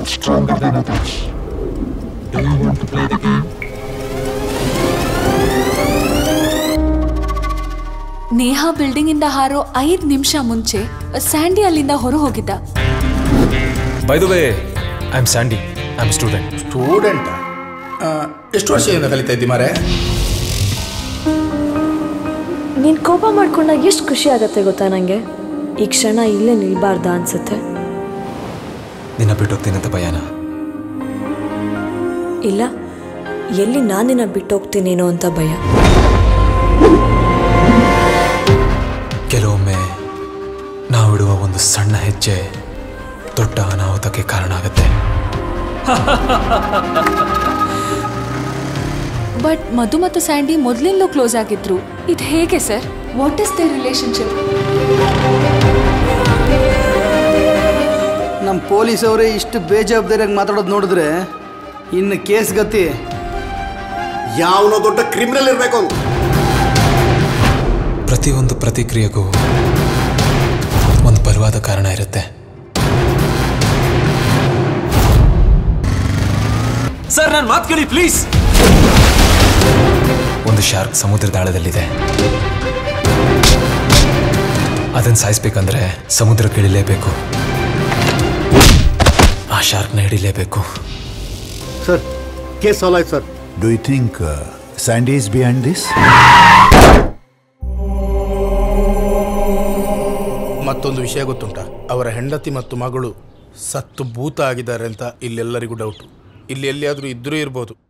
stronger than others. Do you want to play the game? Neha building ಇಂದ ಹಾರೋ ಐದ್ ನಿಮಿಷ ಮುಂಚೆ ಸ್ಯಾಂಡಿ ಅಲ್ಲಿಂದ ಹೊರ ಹೋಗಿದ್ದ by the way I am Sandy I am student student ಎಷ್ಟು ವರ್ಷದಿಂದ ಕಲಿತಾ ಇದ್ದಿ ಮಾರೆ ನೀನು ಕೋಪ ಮಾಡ್ಕೊಂಡಾಗ ಎಷ್ಟು ಖುಷಿ ಆಗತ್ತೆ ಗೊತ್ತಾ ನನಗೆ ಈ ಕ್ಷಣ ಇಲ್ಲೇ ನಿಲ್ಬಾರ್ದಾ ಅನ್ಸುತ್ತೆ ನಿನ್ನ ಬಿಟ್ಟೋಗ್ತೀನಂತ ಭಯನ ಇಲ್ಲ ಎಲ್ಲಿ ನಾನಿನ್ನ ಬಿಟ್ಟೋಗ್ತೀನೇನೋ ಅಂತ ಭಯ ಕೆಲವೊಮ್ಮೆ ನಾವಿಡುವ ಒಂದು ಸಣ್ಣ ಹೆಜ್ಜೆ ದೊಡ್ಡ ಅನಾಹುತಕ್ಕೆ ಕಾರಣ ಆಗುತ್ತೆ ಬಟ್ ಮಧು ಮತ್ತು ಸ್ಯಾಂಡಿ ಮೊದಲಿಂದಲೂ ಕ್ಲೋಸ್ ಆಗಿದ್ರು ಇದು ಹೇಗೆ sir what is the relationship ನಮ್ಮ ಪೊಲೀಸವರೇ ಇಷ್ಟು ಬೇಜವಾಬ್ದಾರಿಯಾಗಿ ಮಾತಾಡೋದು ನೋಡಿದ್ರೆ ಇನ್ನು ಕೇಸ್ ಗತಿ ಯಾವನೋ ದೊಡ್ಡ ಕ್ರಿಮಿನಲ್ ಇರಬೇಕು ಅವ್ನು ಪ್ರತಿಯೊಂದು ಪ್ರತಿಕ್ರಿಯೆಗೂ ಒಂದು ಬಲವಾದ ಕಾರಣ ಇರುತ್ತೆ ಸರ್ ನಾನು ಮಾತು ಕೇಳಿ ಪ್ಲೀಸ್ ಒಂದು ಶಾರ್ಕ್ ಸಮುದ್ರದ ಆಳದಲ್ಲಿದೆ ಅದನ್ನು ಸಾಯಿಸ್ಬೇಕಂದ್ರೆ ಸಮುದ್ರಕ್ಕೆ ಇಳಿಲೇಬೇಕು ಆ ಶಾರ್ಕ್ನ ಹಿಡಿಲೇಬೇಕು ಸರ್ ಕೇಸ್ ಸಾಲ್ವ್ ಆಯ್ತು sir Do you think uh, Sandy is behind this? ಮತ್ತೊಂದು ವಿಷಯ ಗೊತ್ತುಂಟ ಅವರ ಹೆಂಡತಿ ಮತ್ತು ಮಗಳು ಸತ್ತು ಭೂತ ಆಗಿದ್ದಾರೆ ಅಂತ ಇಲ್ಲೆಲ್ಲರಿಗೂ ಡೌಟು ಇಲ್ಲಿ ಎಲ್ಲಿಯಾದರೂ ಇದ್ರೂ ಇರ್ಬೋದು